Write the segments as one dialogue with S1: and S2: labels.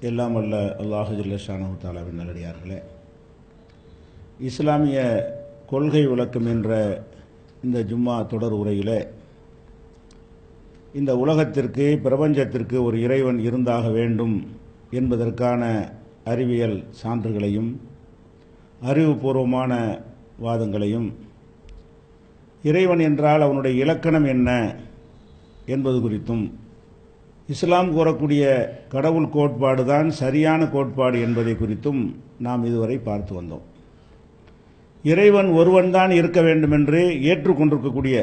S1: எல்லாம் வல்ல அல்லாஹு ஜல்லஷானு தாலாவின் நல்லடியார்களே இஸ்லாமிய கொள்கை விளக்கம் என்ற இந்த ஜும்மா தொடர் உரையிலே இந்த உலகத்திற்கு பிரபஞ்சத்திற்கு ஒரு இறைவன் இருந்தாக வேண்டும் என்பதற்கான அறிவியல் சான்றுகளையும் அறிவுபூர்வமான வாதங்களையும் இறைவன் என்றால் அவனுடைய இலக்கணம் என்ன என்பது குறித்தும் இஸ்லாம் கூறக்கூடிய கடவுள் கோட்பாடு தான் சரியான கோட்பாடு என்பதை குறித்தும் நாம் இதுவரை பார்த்து வந்தோம் இறைவன் ஒருவன்தான் இருக்க வேண்டும் என்று ஏற்றுக்கொண்டிருக்கக்கூடிய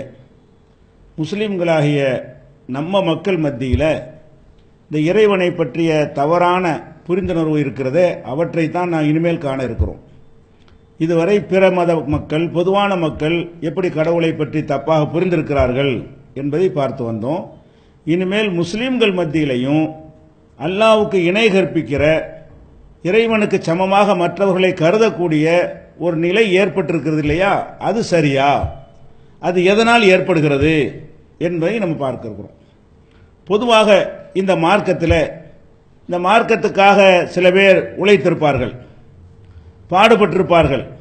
S1: முஸ்லிம்களாகிய நம்ம மக்கள் மத்தியில் இந்த இறைவனை பற்றிய தவறான புரிந்துணர்வு இருக்கிறதே அவற்றை தான் நான் இனிமேல் காண இருக்கிறோம் இதுவரை பிற மத மக்கள் பொதுவான மக்கள் எப்படி கடவுளை பற்றி தப்பாக புரிந்திருக்கிறார்கள் என்பதை பார்த்து வந்தோம் இனிமேல் முஸ்லிம்கள் மத்தியிலையும் அல்லாவுக்கு இணை கற்பிக்கிற இறைவனுக்கு சமமாக மற்றவர்களை கருதக்கூடிய ஒரு நிலை ஏற்பட்டிருக்கிறது இல்லையா அது சரியா அது எதனால் ஏற்படுகிறது என்பதை நம்ம பார்க்க இருக்கிறோம் பொதுவாக இந்த மார்க்கத்தில் இந்த மார்க்கத்துக்காக சில பேர் உழைத்திருப்பார்கள் பாடுபட்டிருப்பார்கள்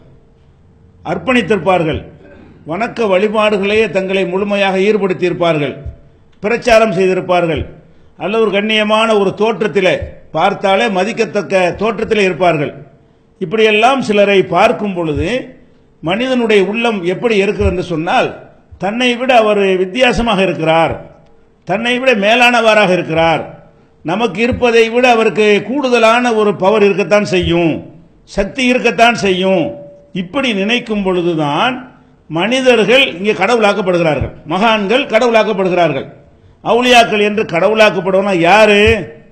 S1: அர்ப்பணித்திருப்பார்கள் வணக்க வழிபாடுகளையே தங்களை முழுமையாக ஈடுபடுத்தியிருப்பார்கள் பிரச்சாரம் செய்திருப்பார்கள் அல்ல ஒரு கண்ணியமான ஒரு தோற்றத்தில் பார்த்தாலே மதிக்கத்தக்க தோற்றத்தில் இருப்பார்கள் இப்படியெல்லாம் சிலரை பார்க்கும் பொழுது மனிதனுடைய உள்ளம் எப்படி இருக்கிறது என்று சொன்னால் தன்னை விட அவர் வித்தியாசமாக இருக்கிறார் தன்னை விட மேலானவராக இருக்கிறார் நமக்கு இருப்பதை விட அவருக்கு கூடுதலான ஒரு பவர் இருக்கத்தான் செய்யும் சக்தி இருக்கத்தான் செய்யும் இப்படி நினைக்கும் பொழுதுதான் மனிதர்கள் இங்கே கடவுளாக்கப்படுகிறார்கள் மகான்கள் கடவுளாக்கப்படுகிறார்கள் அவுளியாக்கள் என்று கடவுளாக்கப்படுவனா யாரு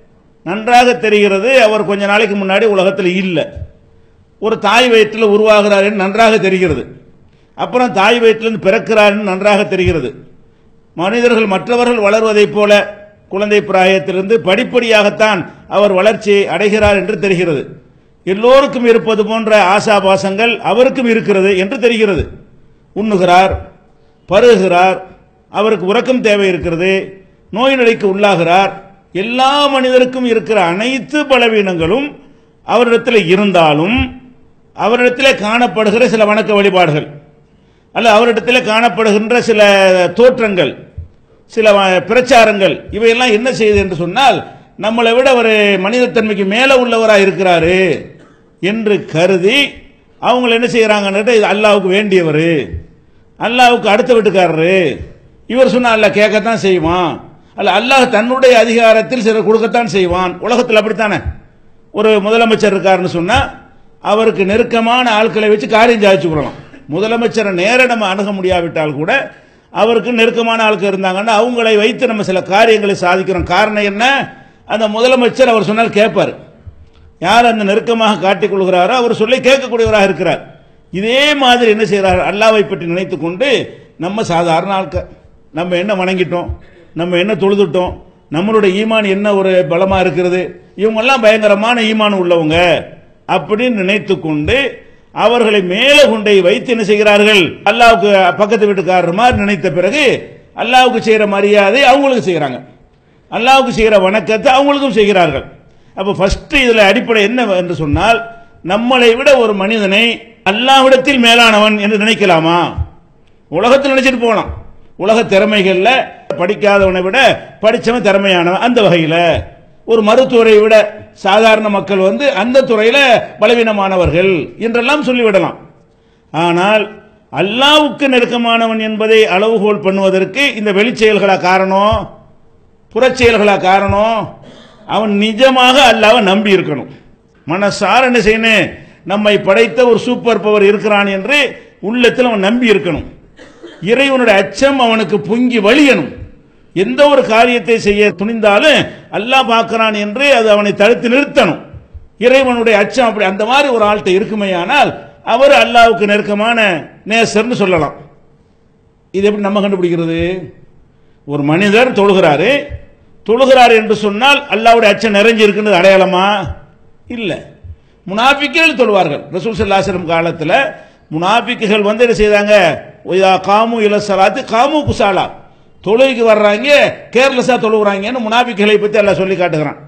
S1: நன்றாக தெரிகிறது அவர் கொஞ்ச நாளைக்கு முன்னாடி உலகத்தில் இல்லை ஒரு தாய் வயிற்றில் உருவாகிறார் என்று நன்றாக தெரிகிறது அப்புறம் தாய் வயிற்றிலிருந்து பிறக்கிறார் என்று நன்றாக தெரிகிறது மனிதர்கள் மற்றவர்கள் வளர்வதைப் போல குழந்தை பிராயத்திலிருந்து படிப்படியாகத்தான் அவர் வளர்ச்சி அடைகிறார் என்று தெரிகிறது எல்லோருக்கும் இருப்பது போன்ற ஆசாபாசங்கள் அவருக்கும் இருக்கிறது என்று தெரிகிறது உண்ணுகிறார் பருகுகிறார் அவருக்கு உறக்கம் தேவை இருக்கிறது நோய் நிலைக்கு உள்ளாகிறார் எல்லா மனிதருக்கும் இருக்கிற அனைத்து பலவீனங்களும் அவரிடத்தில் இருந்தாலும் அவரிடத்தில் காணப்படுகிற சில வணக்க வழிபாடுகள் அல்ல அவரிடத்தில் காணப்படுகின்ற சில தோற்றங்கள் சில பிரச்சாரங்கள் இவையெல்லாம் என்ன செய்யுது என்று சொன்னால் நம்மளை விட ஒரு மனிதத்தன்மைக்கு மேலே உள்ளவராக இருக்கிறாரு என்று கருதி அவங்க என்ன செய்கிறாங்கன்னு இது அல்லாவுக்கு வேண்டியவர் அல்லாவுக்கு அடுத்த வீட்டுக்காரரு இவர் சொன்ன அல்ல கேட்கத்தான் செய்வான் அல்ல அல்லாஹ் தன்னுடைய அதிகாரத்தில் சிலர் கொடுக்கத்தான் செய்வான் உலகத்தில் அப்படித்தானே ஒரு முதலமைச்சர் இருக்காருன்னு சொன்னா அவருக்கு நெருக்கமான ஆட்களை வச்சு காரியம் சாதிச்சு கொள்ளலாம் முதலமைச்சரை நேர நம்ம அணுக முடியாவிட்டால் கூட அவருக்கு நெருக்கமான ஆட்கள் இருந்தாங்கன்னா அவங்களை வைத்து நம்ம சில காரியங்களை சாதிக்கிறோம் காரணம் என்ன அந்த முதலமைச்சர் அவர் சொன்னால் கேட்பார் யார் அந்த நெருக்கமாக காட்டிக் கொள்கிறாரோ அவர் சொல்லி கேட்கக்கூடியவராக இருக்கிறார் இதே மாதிரி என்ன செய்கிறார் அல்லாவை பற்றி நினைத்து கொண்டு நம்ம சாதாரண ஆட்கள் நம்ம என்ன வணங்கிட்டோம் நம்ம என்ன தொழுதுட்டோம் நம்மளுடைய ஈமான் என்ன ஒரு பலமா இருக்கிறது இவங்கெல்லாம் பயங்கரமான ஈமான் உள்ளவங்க அப்படின்னு நினைத்து கொண்டு அவர்களை மேலே கொண்டை வைத்து என்ன செய்கிறார்கள் அல்லாவுக்கு பக்கத்து வீட்டுக்காரர் மாதிரி நினைத்த பிறகு அல்லாவுக்கு செய்கிற மரியாதை அவங்களுக்கு செய்கிறாங்க அல்லாவுக்கு செய்கிற வணக்கத்தை அவங்களுக்கும் செய்கிறார்கள் அப்போ ஃபர்ஸ்ட் இதில் அடிப்படை என்ன என்று சொன்னால் நம்மளை விட ஒரு மனிதனை அல்லாவிடத்தில் மேலானவன் என்று நினைக்கலாமா உலகத்தில் நினைச்சிட்டு போகலாம் உலக திறமைகளில் படிக்காதவனை விட படித்தவன் திறமையானவன் அந்த வகையில் ஒரு மருத்துவரை விட சாதாரண மக்கள் வந்து அந்த துறையில் பலவீனமானவர்கள் என்றெல்லாம் சொல்லிவிடலாம் ஆனால் அல்லாவுக்கு நெருக்கமானவன் என்பதை அளவுகோல் பண்ணுவதற்கு இந்த வெளிச்செயல்களா காரணம் புறச்செயல்களா காரணம் அவன் நிஜமாக அல்லாவை நம்பி இருக்கணும் மனசார என்ன செய்யணும் நம்மை படைத்த ஒரு சூப்பர் பவர் இருக்கிறான் என்று உள்ளத்தில் அவன் நம்பி இருக்கணும் இறைவனுடைய அச்சம் அவனுக்கு பொங்கி வழியணும் எந்த ஒரு காரியத்தை செய்ய துணிந்தாலும் அல்லாஹ் பார்க்கிறான் என்று அது அவனை தடுத்து நிறுத்தணும் இறைவனுடைய அச்சம் அப்படி அந்த மாதிரி ஒரு ஆள்கிட்ட இருக்குமையானால் அவர் அல்லாவுக்கு நெருக்கமான நேசர்னு சொல்லலாம் இது எப்படி நம்ம கண்டுபிடிக்கிறது ஒரு மனிதர் தொழுகிறாரு தொழுகிறார் என்று சொன்னால் அல்லாவுடைய அச்சம் நிறைஞ்சு இருக்குன்றது அடையாளமா இல்லை முனாபிக்குகள் தொழுவார்கள் ரசூல் சல்லாசிரம் காலத்தில் முனாபிக்குகள் வந்து என்ன செய்தாங்க காமு இலசலாத்து காமு குசாலா தொழுகைக்கு வர்றாங்க கேர்லெஸ்ஸாக தொழுகிறாங்கன்னு முனாபிக்களை பற்றி எல்லாம் சொல்லி காட்டுகிறான்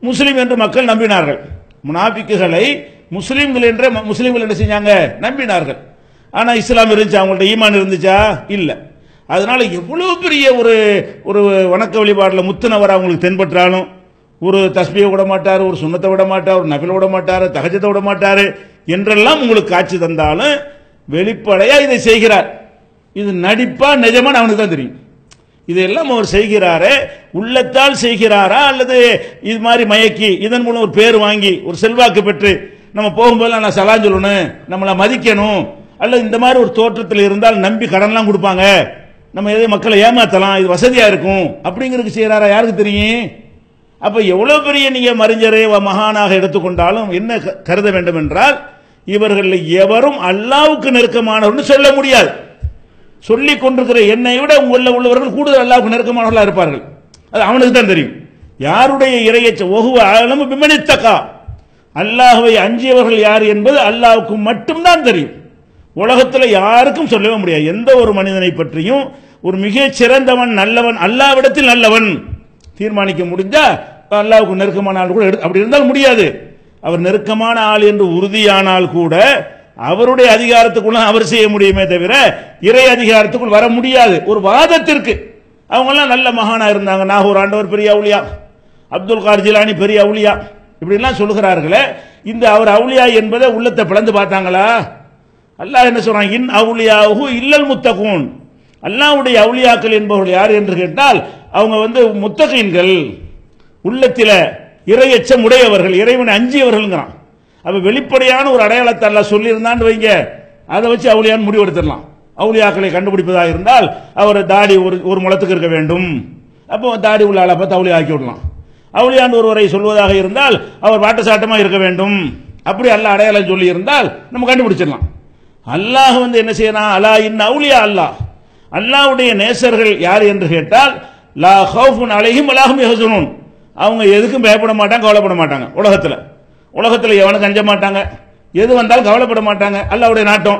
S1: முஸ்லிம் என்று மக்கள் நம்பினார்கள் முனாபிக்குகளை முஸ்லிம்கள் என்ற ம- முஸ்லிம்கள் என்ன செஞ்சாங்க நம்பினார்கள் ஆனா இஸ்லாம் இருந்துச்சா அவங்கள்ட்ட ஈமான் இருந்துச்சா இல்ல அதனால எவ்வளவு பெரிய ஒரு ஒரு வணக்க வழிபாடுல முத்துனவர் அவங்களுக்கு தென்பற்றாலும் ஒரு தஸ்பியை விட மாட்டார் ஒரு சுண்ணத்தை விட மாட்டார் ஒரு நபில விட மாட்டார் தகஜத்தை விட மாட்டார் என்றெல்லாம் உங்களுக்கு காட்சி தந்தாலும் வெளிப்படையா இதை செய்கிறார் இது நடிப்பா நிஜமான அவனுக்கு தான் தெரியும் இதெல்லாம் அவர் செய்கிறாரே உள்ளத்தால் செய்கிறாரா அல்லது இது மாதிரி மயக்கி இதன் மூலம் ஒரு பேர் வாங்கி ஒரு செல்வாக்கு பெற்று நம்ம போகும்போதெல்லாம் நான் சலான் சொல்லணும் நம்மளை மதிக்கணும் அல்லது இந்த மாதிரி ஒரு தோற்றத்தில் இருந்தால் நம்பி கடன்லாம் கொடுப்பாங்க நம்ம எதை மக்களை ஏமாத்தலாம் இது வசதியா இருக்கும் அப்படிங்கிறதுக்கு செய்யறாரா யாருக்கு தெரியும் அப்ப எவ்வளவு பெரிய நீங்க மறிஞரை மகானாக எடுத்துக்கொண்டாலும் என்ன க- கருத வேண்டும் என்றால் இவர்கள் எவரும் அல்லாவுக்கு நெருக்கமானவர்னு சொல்ல முடியாது சொல்லிக் கொண்டிருக்கிற என்னை விட உள்ள உள்ளவர்கள் கூடுதல் அல்லாவுக்கு நெருக்கமானவர்களாக இருப்பார்கள் அது அவனுக்கு தான் தெரியும் யாருடைய இறையச்ச ஒகுவ ஆழம் விமனித்தக்கா அல்லாஹ்வை அஞ்சியவர்கள் யார் என்பது அல்லாஹ்வுக்கு மட்டும்தான் தெரியும் உலகத்தில் யாருக்கும் சொல்லவே முடியாது எந்த ஒரு மனிதனை பற்றியும் ஒரு மிகச் சிறந்தவன் நல்லவன் அல்லாவிடத்தில் நல்லவன் தீர்மானிக்க முடிஞ்சா அல்லாவுக்கு நெருக்கமான ஆள் கூட எடு- அப்படி இருந்தால் முடியாது அவர் நெருக்கமான ஆள் என்று உறுதியானால் கூட அவருடைய அதிகாரத்துக்குள்ள அவர் செய்ய முடியுமே தவிர இறை அதிகாரத்துக்குள் வர முடியாது ஒரு வாதத்திற்கு அவங்க எல்லாம் நல்ல மகானா இருந்தாங்க நாகூர் ஆண்டவர் பெரிய அவுலியா அப்துல் கார் ஜிலானி பெரிய அவுலியா இப்படி எல்லாம் சொல்லுகிறார்களே இந்த அவர் அவுலியா என்பதை உள்ளத்தை பிளந்து பார்த்தாங்களா அல்லாஹ் என்ன சொல்றான் இன் அவுலியாஹு இல்லல் முத்தகூன் அல்லாஹ்வுடைய அவுலியாக்கள் என்பவர்கள் யார் என்று கேட்டால் அவங்க வந்து முத்தகீன்கள் உள்ளத்தில இறையச்சம் உடையவர்கள் இறைவனை அஞ்சியவர்கள்ங்கிறான் அப்ப வெளிப்படையான ஒரு அடையாளத்தை அல்லாஹ் சொல்லியிருந்தான்னு வைங்க அதை வச்சு அவுலியான்னு முடிவெடுத்துடலாம் அவுலியாக்களை கண்டுபிடிப்பதாக இருந்தால் அவர் தாடி ஒரு ஒரு முளத்துக்கு இருக்க வேண்டும் அப்போ தாடி உள்ள ஆளை பார்த்து அவுளியா ஆக்கி விடலாம் அவுளியான் ஒருவரை சொல்வதாக இருந்தால் அவர் வாட்டசாட்டமாக இருக்க வேண்டும் அப்படி அல்லாஹ் அடையாளம் சொல்லி இருந்தால் நம்ம கண்டுபிடிச்சிடலாம் அல்லாஹ் வந்து என்ன செய்யறான் அலா இன் அவுலியா அல்லாஹ் அல்லாஹ்வுடைய நேசர்கள் யார் என்று கேட்டால் லா ஹவுஃபுன் அலைஹிம் அலாஹும் யஹ்சனூன் அவங்க எதுக்கும் பயப்பட மாட்டாங்க கவலைப்பட மாட்டாங்க உலகத்துல உலகத்துல எவனுக்கும் அஞ்ச மாட்டாங்க எது வந்தாலும் கவலைப்பட மாட்டாங்க அல்லாஹ்வுடைய நாட்டம்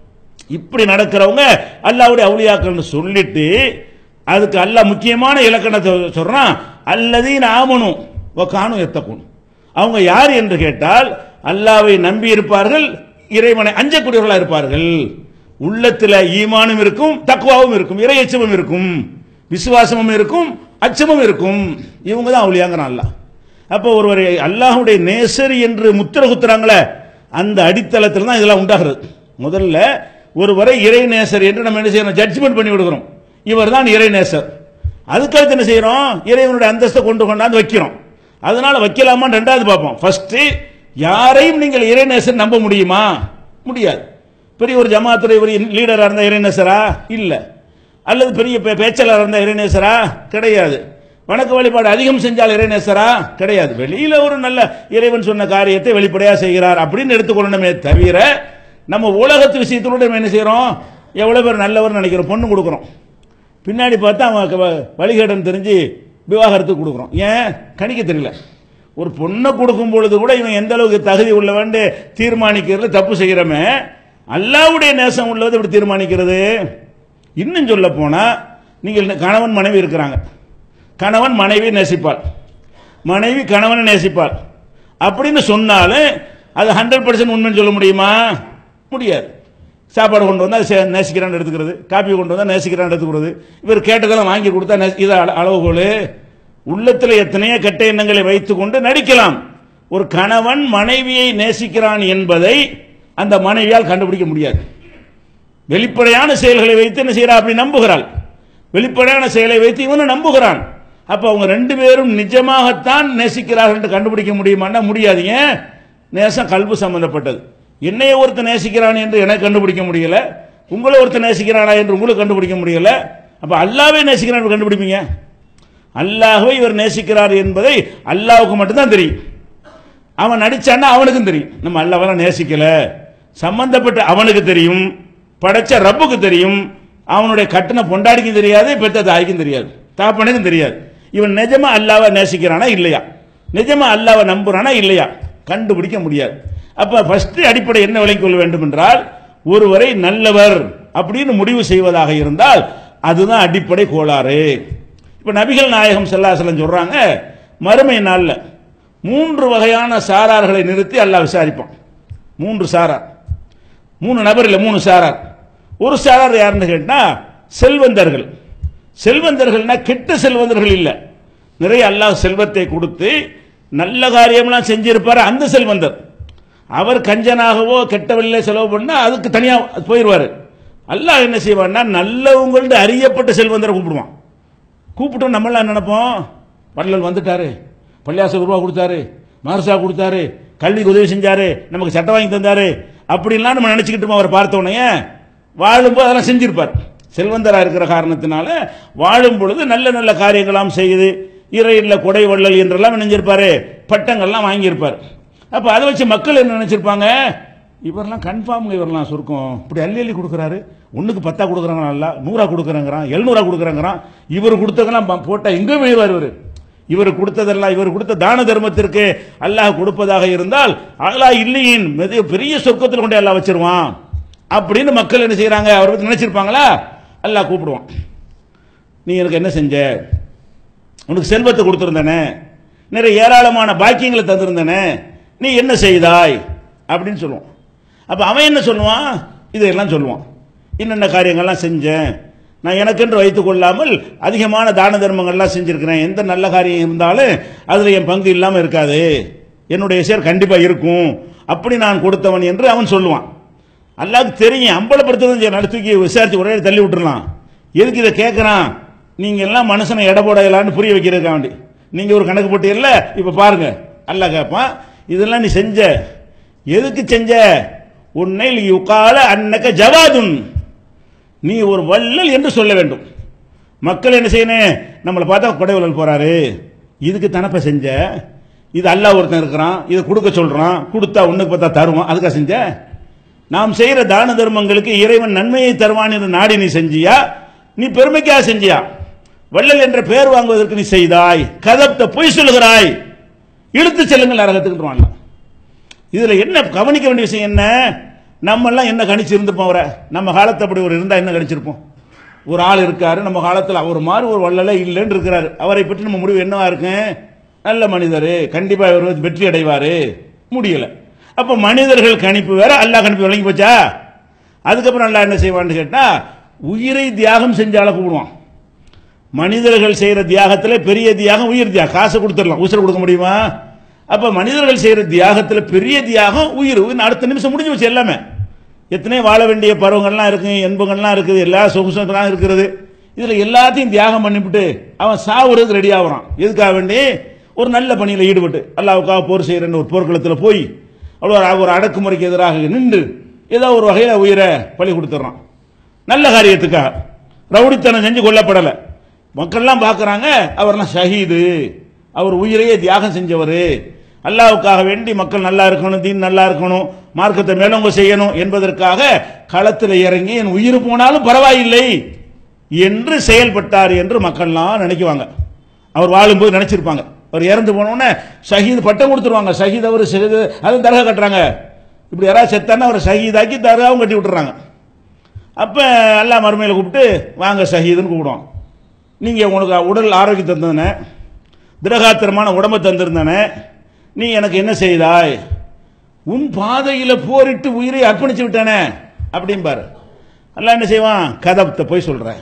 S1: இப்படி நடக்கிறவங்க அல்லாஹ்வுடைய அவுலியாக்கள்னு சொல்லிட்டு அதுக்கு அல்லாஹ் முக்கியமான இலக்கணத்தை சொல்றான் அல்லதீன் ஆமனும் காணும் எத்தக்கும் அவங்க யார் என்று கேட்டால் அல்லாவை நம்பி இருப்பார்கள் இறைவனை அஞ்சக்கூடியவர்களா இருப்பார்கள் உள்ளத்துல ஈமானும் இருக்கும் தக்குவாவும் இருக்கும் இறை எச்சமும் இருக்கும் விசுவாசமும் இருக்கும் அச்சமும் இருக்கும் இவங்க தான் அவுளியாங்கிறான் அல்லாஹ் அப்போ ஒருவர் அல்லாஹ்வுடைய நேசர் என்று முத்திர குத்துறாங்களே அந்த அடித்தளத்தில் தான் இதெல்லாம் உண்டாகிறது முதல்ல ஒருவரை இறை நேசர் என்று நம்ம என்ன செய்யறோம் ஜட்ஜ்மெண்ட் பண்ணி விடுகிறோம் இவர் தான் இறை நேசர் அதுக்கடுத்து என்ன செய்யறோம் இறைவனுடைய அந்தஸ்தை கொண்டு கொண்டாந்து வைக்கிறோம் அதனால வைக்கலாமான்னு ரெண்டாவது பார்ப்போம் ஃபர்ஸ்ட் யாரையும் நீங்கள் இறைநேசர் நம்ப முடியுமா முடியாது பெரிய ஒரு ஜமாத்துடைய ஒரு லீடரா இருந்தா இறைநேசரா இல்ல அல்லது பெரிய பே- பேச்சாளரா இருந்தா இறைநேசரா கிடையாது வணக்க வழிபாடு அதிகம் செஞ்சால் இறைநேசரா கிடையாது வெளியில ஒரு நல்ல இறைவன் சொன்ன காரியத்தை வெளிப்படையா செய்கிறார் அப்படின்னு எடுத்துக்கொள்ளணுமே தவிர நம்ம உலகத்து விஷயத்தோட நம்ம என்ன செய்யறோம் எவ்வளவு பேர் நல்லவர் நினைக்கிறோம் பொண்ணு கொடுக்குறோம் பின்னாடி பார்த்தா அவன் க- வழிகேடன் தெரிஞ்சு விவாகரத்துக்கு கொடுக்குறோம் ஏன் கணிக்க தெரியல ஒரு பொண்ணை கொடுக்கும் பொழுது கூட இவன் எந்த அளவுக்கு தகுதி உள்ளவன் தீர்மானிக்கிறது தப்பு செய்கிறமே அல்லாவுடைய நேசம் உள்ளது இப்படி தீர்மானிக்கிறது இன்னும் சொல்ல போனா நீங்கள் கணவன் மனைவி இருக்கிறாங்க கணவன் மனைவி நேசிப்பாள் மனைவி கணவனை நேசிப்பாள் அப்படின்னு சொன்னாலும் அது ஹண்ட்ரட் பர்சன்ட் உண்மைன்னு சொல்ல முடியுமா முடியாது சாப்பாடு கொண்டு வந்தால் சே- நேசிக்கிறான்னு எடுத்துக்கிறது காப்பி கொண்டு வந்தால் நேசிக்கிறான்னு எடுத்துக்கிறது இவர் கேட்டதெல்லாம் வாங்கி கொடுத்தா நே- இது அள- அளவுகோல் உள்ளத்தில் எத்தனையோ கெட்ட எண்ணங்களை வைத்துக்கொண்டு நடிக்கலாம் ஒரு கணவன் மனைவியை நேசிக்கிறான் என்பதை அந்த மனைவியால் கண்டுபிடிக்க முடியாது வெளிப்படையான செயல்களை வைத்து என்ன செய்யறா அப்படி நம்புகிறாள் வெளிப்படையான செயலை வைத்து இவனும் நம்புகிறான் அப்ப அவங்க ரெண்டு பேரும் நிஜமாகத்தான் நேசிக்கிறார்கள் என்று கண்டுபிடிக்க முடியுமான்னா முடியாது ஏன் நேசம் கல்பு சம்பந்தப்பட்டது என்னைய ஒருத்தன் நேசிக்கிறான் என்று எனக்கு கண்டுபிடிக்க முடியல உங்களை ஒருத்தன் நேசிக்கிறானா என்று உங்களுக்கு கண்டுபிடிக்க முடியல அப்ப அல்லாவே நேசிக்கிறான் என்று கண்டுபிடிப்பீங்க அல்லாஹ்வை இவர் நேசிக்கிறார் என்பதை அல்லாஹ்வுக்கு மட்டும்தான் தெரியும் அவன் நடிச்சான்னா அவனுக்கும் தெரியும் நம்ம அல்லாவெல்லாம் நேசிக்கல சம்பந்தப்பட்ட அவனுக்கு தெரியும் படைச்ச ரப்புக்கு தெரியும் அவனுடைய கட்டின பொண்டாடிக்கும் தெரியாது பெத்த தாய்க்கும் தெரியாது தாப்பனுக்கும் தெரியாது இவன் நிஜமா அல்லாவை நேசிக்கிறானா இல்லையா நிஜமா அல்லாவை நம்புறானா இல்லையா கண்டுபிடிக்க முடியாது அப்ப ஃபர்ஸ்ட் அடிப்படை என்ன விளங்கிக் கொள்ள வேண்டும் என்றால் ஒருவரை நல்லவர் அப்படின்னு முடிவு செய்வதாக இருந்தால் அதுதான் அடிப்படை கோளாறு இப்ப நபிகள் நாயகம் ஸல்லல்லாஹு அலைஹி வஸல்லம் சொல்றாங்க மறுமை நாள்ல மூன்று வகையான சாரார்களை நிறுத்தி அல்லாஹ் விசாரிப்பான் மூன்று சாரார் மூணு நபர் இல்லை மூணு சாரார் ஒரு சாரார் யாருன்னு கேட்டா செல்வந்தர்கள் செல்வந்தர்கள்னா கெட்ட செல்வந்தர்கள் இல்லை நிறைய அல்லாஹ் செல்வத்தை கொடுத்து நல்ல காரியம்லாம் செஞ்சிருப்பாரு அந்த செல்வந்தர் அவர் கஞ்சனாகவோ கெட்ட வழியில செலவு பண்ணா அதுக்கு தனியா போயிடுவாரு அல்லாஹ் என்ன செய்வான்னா நல்லவங்கள்ட்ட அறியப்பட்ட செல்வந்தரை கூப்பிடுவான் கூப்பிட்டோம் நம்மளாம் என்ன நினைப்போம் வள்ளல் வந்துட்டாரு பள்ளியாச ரூபா கொடுத்தாரு மதரசா கொடுத்தாரு கல்விக்கு உதவி செஞ்சாரு நமக்கு சட்டம் வாங்கி தந்தாரு அப்படின்லாம் நம்ம நினைச்சுக்கிட்டு அவரை பார்த்த உடனே வாழும்போது அதெல்லாம் செஞ்சிருப்பார் செல்வந்தரா இருக்கிற காரணத்தினால வாழும் பொழுது நல்ல நல்ல காரியங்களாம் செய்யுது இறையில்ல கொடை வள்ளல் என்றெல்லாம் நினைஞ்சிருப்பாரு பட்டங்கள்லாம் வாங்கியிருப்பார் அப்ப அதை வச்சு மக்கள் என்ன நினைச்சிருப்பாங்க இவரெல்லாம் கன்ஃபார்ம் இவரெல்லாம் சுருக்கம் இப்படி அள்ளி அள்ளி கொடுக்குறாரு ஒண்ணுக்கு பத்தா கொடுக்குறாங்க நல்லா நூறா கொடுக்குறாங்கிறான் எழுநூறா கொடுக்குறாங்கிறான் இவர் கொடுத்ததெல்லாம் ப- போட்டா எங்க போயிடுவார் இவர் இவர் கொடுத்ததெல்லாம் இவர் கொடுத்த தான தர்மத்திற்கு அல்லாஹ் கொடுப்பதாக இருந்தால் அல்லாஹ் இல்லையின் மிக பெரிய சொர்க்கத்தில் கொண்டு அல்லாஹ் வச்சிருவான் அப்படின்னு மக்கள் என்ன செய்றாங்க அவரை பத்தி நினைச்சிருப்பாங்களா அல்லாஹ் கூப்பிடுவான் நீ எனக்கு என்ன செஞ்ச உனக்கு செல்வத்தை கொடுத்திருந்தனே நிறைய ஏராளமான பாக்கியங்களை தந்திருந்தனே நீ என்ன செய்தாய் அப்படின்னு சொல்லுவான் அப்ப அவன் என்ன சொல்லுவான் இதையெல்லாம் சொல்லுவான் என்னென்ன காரியங்கள்லாம் செஞ்சேன் நான் எனக்கென்று வைத்துக் கொள்ளாமல் அதிகமான தான தர்மங்கள்லாம் செஞ்சிருக்கிறேன் எந்த நல்ல காரியம் இருந்தாலும் அதுல என் பங்கு இல்லாம இருக்காது என்னுடைய ஷேர் கண்டிப்பா இருக்கும் அப்படி நான் கொடுத்தவன் என்று அவன் சொல்லுவான் அல்லாஹ்க்கு தெரியும் அம்பலப்படுத்ததும் சரி நடத்தி தூக்கி விசாரிச்சு ஒரே தள்ளி விட்டுறலாம் எதுக்கு இதை கேட்கறான் நீங்க எல்லாம் மனுஷனை எடை போடலான்னு புரிய வைக்கிறதுக்காக வேண்டி நீங்க ஒரு கணக்கு போட்டீங்கல்ல இப்ப பாருங்க அல்லாஹ் கேட்பான் இதெல்லாம் நீ செஞ்ச எதுக்கு செஞ்ச உன்னை யுகால அன்னக்க ஜவாதுன் நீ ஒரு வள்ளல் என்று சொல்ல வேண்டும் மக்கள் என்ன செய்யணும் நம்மளை பார்த்தா கொடைவள்ளல் போறாரு இதுக்கு தனப்ப செஞ்ச இது அல்லாஹ் ஒருத்தன் இருக்கிறான் இதை கொடுக்க சொல்றான் கொடுத்தா ஒண்ணுக்கு பார்த்தா தருவான் அதுக்காக செஞ்ச நாம் செய்யற தான தர்மங்களுக்கு இறைவன் நன்மையை தருவான் என்று நாடி நீ செஞ்சியா நீ பெருமைக்காக செஞ்சியா வள்ளல் என்ற பெயர் வாங்குவதற்கு நீ செய்தாய் கதப்த பொய் சொல்லுகிறாய் இழுத்து செல்லுங்கள் நரகத்துக்கு இதுல என்ன கவனிக்க வேண்டிய விஷயம் என்ன நம்ம எல்லாம் என்ன கணிச்சு இருந்திருப்போம் அவரை நம்ம காலத்து அப்படி ஒரு இருந்தா என்ன கணிச்சிருப்போம் ஒரு ஆள் இருக்காரு நம்ம காலத்துல அவர் மாதிரி ஒரு வள்ளலே இல்லைன்னு இருக்கிறாரு அவரை பற்றி நம்ம முடிவு என்னவா இருக்கு நல்ல மனிதர் கண்டிப்பா இவர் வந்து வெற்றி அடைவாரு முடியல அப்ப மனிதர்கள் கணிப்பு வேற அல்லாஹ் கணிப்பு விளங்கி போச்சா அதுக்கப்புறம் அல்லாஹ் என்ன செய்வான்னு கேட்டா உயிரை தியாகம் செஞ்ச ஆளை கூப்பிடுவான் மனிதர்கள் செய்யற தியாகத்துல பெரிய தியாகம் உயிர் தியாகம் காசு கொடுத்துடலாம் உசுர கொடுக்க முடியுமா அப்ப மனிதர்கள் செய்யற தியாகத்துல பெரிய தியாகம் உயிர் உயிர் அடுத்த நிமிஷம் முடிஞ்சு வச்சு எல்லாமே எத்தனையோ வாழ வேண்டிய பருவங்கள்லாம் இருக்கு என்பங்கள்லாம் இருக்குது எல்லா சொகுசங்கள்லாம் இருக்கிறது இதுல எல்லாத்தையும் தியாகம் பண்ணிவிட்டு அவன் சாவுறதுக்கு ரெடி ஆகுறான் எதுக்காக வேண்டி ஒரு நல்ல பணியில ஈடுபட்டு அல்லாவுக்காக போர் செய்யறன்னு ஒரு போர்க்களத்துல போய் அவ்வளோ ஒரு அடக்குமுறைக்கு எதிராக நின்று ஏதோ ஒரு வகையில உயிரை பலி கொடுத்துட்றான் நல்ல காரியத்துக்காக ரவுடித்தனம் செஞ்சு கொல்லப்படலை மக்கள்லாம் பார்க்கறாங்க அவர்லாம் ஷஹீது அவர் உயிரையே தியாகம் செஞ்சவர் அல்லாவுக்காக வேண்டி மக்கள் நல்லா இருக்கணும் தீன் நல்லா இருக்கணும் மார்க்கத்தை மேலவங்க செய்யணும் என்பதற்காக களத்தில் இறங்கி என் உயிர் போனாலும் பரவாயில்லை என்று செயல்பட்டார் என்று மக்கள்லாம் நினைக்குவாங்க அவர் வாழும்போது நினைச்சிருப்பாங்க அவர் இறந்து போனோடனே ஷஹீத் பட்டம் கொடுத்துருவாங்க ஷஹீத் அவர் ஷஹீத் அதுவும் தரகா கட்டுறாங்க இப்படி யாராவது செத்தானா அவர் ஷஹீதாக்கி தரகாவும் கட்டி விட்டுறாங்க அப்ப அல்லாஹ் மறுமையில கூப்பிட்டு வாங்க ஷஹீதுன்னு கூப்பிடுவான் நீங்க உனக்கு உடல் ஆரோக்கியம் தந்தன திரகாத்திரமான உடம்பை தந்திருந்தன நீ எனக்கு என்ன செய்தாய் உன் பாதையில போரிட்டு உயிரை அர்ப்பணிச்சு விட்டானே அப்படிம்பாரு அல்லாஹ் என்ன செய்வான் கதப்த போய் சொல்ற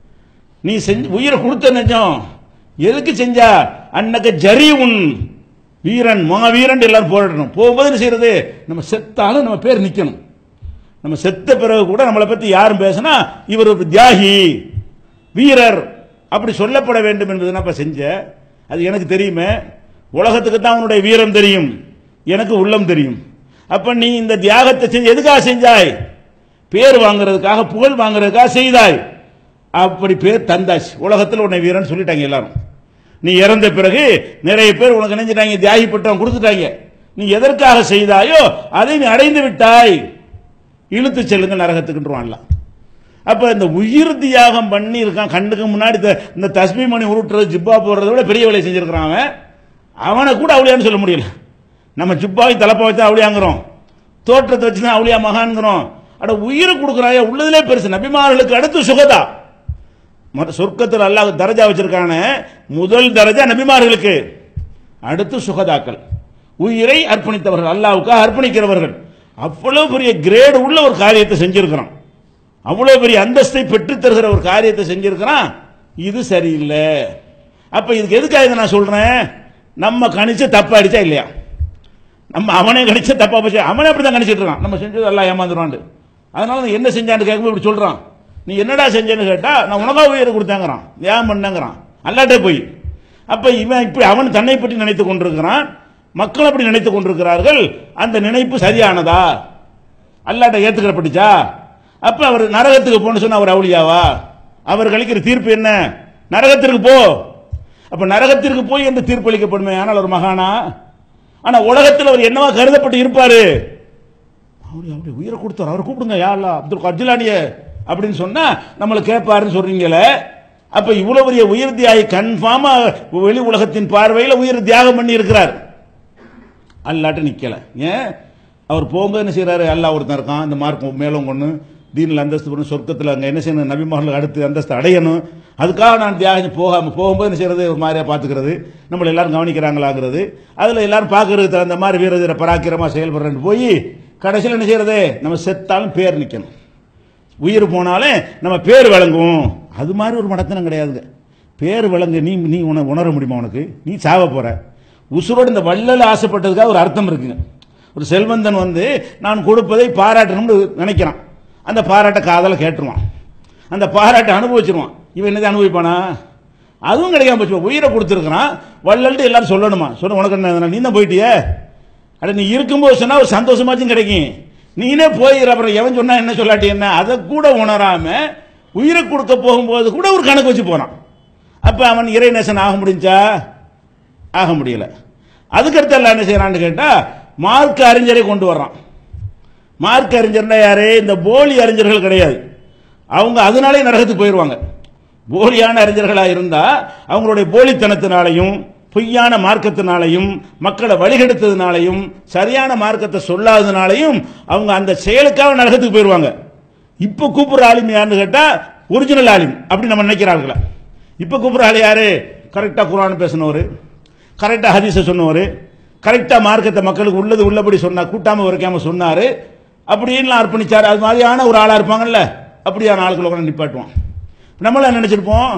S1: நீ செஞ்சு உயிரை கொடுத்த நிஜம் எதுக்கு செஞ்சா அன்னக்க ஜரி உன் வீரன் மாவீரன் எல்லாரும் போராடணும் போகும்போது என்ன செய்யறது நம்ம செத்தாலும் நம்ம பேர் நிக்கணும் நம்ம செத்த பிறகு கூட நம்மளை பத்தி யாரும் பேசினா இவர் ஒரு தியாகி வீரர் அப்படி சொல்லப்பட வேண்டும் என்பது நான் செஞ்ச அது எனக்கு தெரியுமே உலகத்துக்கு தான் உன்னுடைய வீரம் தெரியும் எனக்கு உள்ளம் தெரியும் அப்ப நீ இந்த தியாகத்தை செஞ்சு எதுக்காக செஞ்சாய் பேர் வாங்குறதுக்காக புகழ் வாங்குறதுக்காக செய்தாய் அப்படி பேர் தந்தாச்சு உலகத்தில் உன்னை வீரன் சொல்லிட்டாங்க எல்லாரும் நீ இறந்த பிறகு நிறைய பேர் உனக்கு நினைஞ்சிட்டாங்க தியாகி பட்டம் கொடுத்துட்டாங்க நீ எதற்காக செய்தாயோ அதை நீ அடைந்து விட்டாய் இழுத்து செல்லுங்க நரகத்துக்குன்றான்லாம் அப்ப இந்த உயிர் தியாகம் பண்ணி இருக்கான் கண்ணுக்கு முன்னாடி இந்த- இந்த தஸ்மி மணி உருட்டுறது ஜிப்பா போடுறத விட பெரிய வேலையை செஞ்சிருக்கிறான் அவன் அவனை கூட அவளியான்னு சொல்ல முடியல நம்ம ஜிப்பாவை தலப்பா வச்சா அவளியாங்கிறோம் தோற்றத்தை வச்சு தான் அவளியா மகான்கிறோம் அட உயிரை கொடுக்குறாயா உள்ளதிலே பெருசு நபிமார்களுக்கு அடுத்து சுகதா மற்ற சொர்க்கத்தில் அல்லாஹ் தரஜா வச்சிருக்கான முதல் தரஜா நபிமார்களுக்கு அடுத்து சுகதாக்கள் உயிரை அர்ப்பணித்தவர்கள் அல்லாவுக்காக அர்ப்பணிக்கிறவர்கள் அவ்வளவு பெரிய கிரேடு உள்ள ஒரு காரியத்தை செஞ்சிருக்கிறோம் அவ்வளவு பெரிய அந்தஸ்தை பெற்றுத் தருகிற ஒரு காரியத்தை செஞ்சிருக்கிறான் இது சரியில்லை அப்ப இதுக்கு எதுக்காக இதை நான் சொல்றேன் நம்ம கணிச்சு தப்பா அடிச்சா இல்லையா நம்ம அவனே கணிச்ச தப்பா போச்சு அவனே அப்படிதான் கணிச்சிட்டு இருக்கான் நம்ம செஞ்சது எல்லாம் ஏமாந்துருவான் அதனால நீ என்ன செஞ்சான்னு கேட்கும்போது இப்படி சொல்றான் நீ என்னடா செஞ்சேன்னு கேட்டா நான் உனக்கா உயிரை கொடுத்தாங்கிறான் ஏன் பண்ணங்கிறான் அல்லாட்டே போய் அப்ப இவன் இப்படி அவன் தன்னை பற்றி நினைத்துக் கொண்டிருக்கிறான் மக்கள் அப்படி நினைத்துக் கொண்டிருக்கிறார்கள் அந்த நினைப்பு சரியானதா அல்லாட்ட ஏத்துக்கிறப்பட்டுச்சா அப்ப அவர் நரகத்துக்கு போன்னு சொன்னா அவர் அவுளியாவா அவர் கழிக்கிற தீர்ப்பு என்ன நரகத்திற்கு போ அப்ப நரகத்திற்கு போய் என்று தீர்ப்பு அளிக்கப்படுமே ஆனால் ஒரு மகானா ஆனா உலகத்தில் அவர் என்னவா கருதப்பட்டு இருப்பாரு அவர் அப்படி உயிரை கொடுத்தார் அவர் கூப்பிடுங்க யா அல்லாஹ் அப்துல் கஜிலானிய அப்படின்னு சொன்னா நம்மளை கேட்பாருன்னு சொல்றீங்களே அப்ப இவ்வளவு பெரிய உயிர் தியாகி கன்ஃபார்மா வெளி உலகத்தின் பார்வையில் உயிர் தியாகம் பண்ணி இருக்கிறார் அல்லாட்ட நிக்கல ஏன் அவர் போகும்போது என்ன செய்யறாரு அல்லாஹ் ஒருத்தன் இருக்கான் இந்த மார்க் மேலும் கொண்டு தீனில் அந்தஸ்து பண்ணு சொர்க்கத்தில் அங்கே என்ன செய்யணும் நபிமகளுக்கு அடுத்து அந்தஸ்து அடையணும் அதுக்காக நான் தியாகம் போகாம போகும்போது என்ன செய்யறது ஒரு மாதிரியா பார்த்துக்கிறது நம்மளை எல்லாரும் கவனிக்கிறாங்களாங்கிறது அதில் எல்லாரும் பார்க்கறதுக்கு தகுந்த மாதிரி வீர தீர பராக்கிரமா செயல்படுறேன்னு போய் கடைசியில் என்ன செய்யறது நம்ம செத்தாலும் பேர் நிற்கணும் உயிர் போனாலே நம்ம பேர் விளங்கும் அது மாதிரி ஒரு மடத்தனம் கிடையாதுங்க பேர் விளங்கு நீ நீ உண உணர முடியுமா உனக்கு நீ சாவ போற உசுரோடு இந்த வள்ளல் ஆசைப்பட்டதுக்காக ஒரு அர்த்தம் இருக்குங்க ஒரு செல்வந்தன் வந்து நான் கொடுப்பதை பாராட்டணும்னு நினைக்கிறான் அந்த பாராட்ட காதல கேட்டுருவான் அந்த பாராட்டை அனுபவிச்சிருவான் இவன் என்னது அனுபவிப்பானா அதுவும் கிடைக்காம போச்சு உயிரை கொடுத்துருக்கிறான் வள்ளல்ட்டு எல்லாரும் சொல்லணுமா சொல்ல உனக்கு என்ன நீ தான் போயிட்டியே அட நீ இருக்கும்போது சொன்னா ஒரு சந்தோஷமாச்சும் கிடைக்கும் நீனே போயிடுற அப்புறம் எவன் சொன்னா என்ன சொல்லாட்டி என்ன அதை கூட உணராம உயிரை கொடுக்க போகும்போது கூட ஒரு கணக்கு வச்சு போனான் அப்ப அவன் இறைநேசன் ஆக முடிஞ்சா ஆக முடியல அதுக்கடுத்து எல்லாம் என்ன செய்யறான்னு கேட்டா மார்க் அறிஞரை கொண்டு வர்றான் மார்க் அறிஞர்னா யாரு இந்த போலி அறிஞர்கள் கிடையாது அவங்க அதனாலே நரகத்துக்கு போயிடுவாங்க போலியான அறிஞர்களா இருந்தா அவங்களுடைய போலித்தனத்தினாலையும் பொய்யான மார்க்கத்தினாலையும் மக்களை வழிகெடுத்ததுனாலையும் சரியான மார்க்கத்தை சொல்லாததுனாலையும் அவங்க அந்த செயலுக்காக நரகத்துக்கு போயிடுவாங்க இப்ப கூப்பிடுற ஆளும் யாருன்னு கேட்டா ஒரிஜினல் ஆலிம் அப்படி நம்ம நினைக்கிறார்களா இப்ப கூப்பிடுற ஆள் யாரு கரெக்டா குரான் பேசினவர் கரெக்டா ஹதீஸ சொன்னவர் கரெக்டா மார்க்கத்தை மக்களுக்கு உள்ளது உள்ளபடி சொன்னா கூட்டாம உரைக்காம சொன்னாரு அப்படின்னு அர்ப்பணிச்சாரு அது மாதிரியான ஒரு ஆளா இருப்பாங்கல்ல அப்படியான ஆளுக்களை கூட நிப்பாட்டுவான் நம்மள நினைச்சிருப்போம்